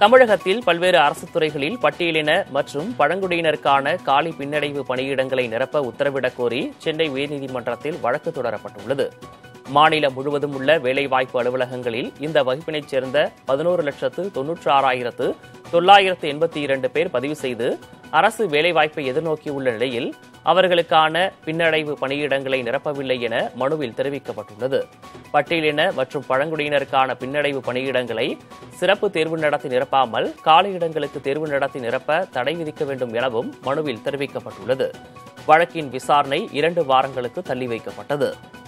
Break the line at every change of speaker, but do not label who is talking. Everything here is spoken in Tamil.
தமிழகத்தில் பல்வேறு அரசு துறைகளில் பட்டியலின மற்றும் பழங்குடியினருக்கான காலி பின்னடைவு பணியிடங்களை நிரப்ப உத்தரவிடக் கோரி சென்னை உயர்நீதிமன்றத்தில் வழக்கு தொடரப்பட்டுள்ளது மாநிலம் முழுவதும் உள்ள வேலைவாய்ப்பு அலுவலகங்களில் இந்த வகுப்பினைச் சேர்ந்த பதினோரு லட்சத்து தொன்னூற்று ஆறாயிரத்து தொள்ளாயிரத்து எண்பத்தி இரண்டு பேர் பதிவு செய்து அரசு வேலைவாய்ப்பை எதிர்நோக்கியுள்ள நிலையில் அவர்களுக்கான பின்னடைவு பணியிடங்களை நிரப்பவில்லை என மனுவில் தெரிவிக்கப்பட்டுள்ளது பட்டியலின மற்றும் பழங்குடியினருக்கான பின்னடைவு பணியிடங்களை சிறப்பு தேர்வு நடத்தி நிரப்பாமல் காலியிடங்களுக்கு தேர்வு நடத்தி நிரப்ப தடை விதிக்க வேண்டும் எனவும் மனுவில் தெரிவிக்கப்பட்டுள்ளது வழக்கின் விசாரணை இரண்டு வாரங்களுக்கு தள்ளி வைக்கப்பட்டது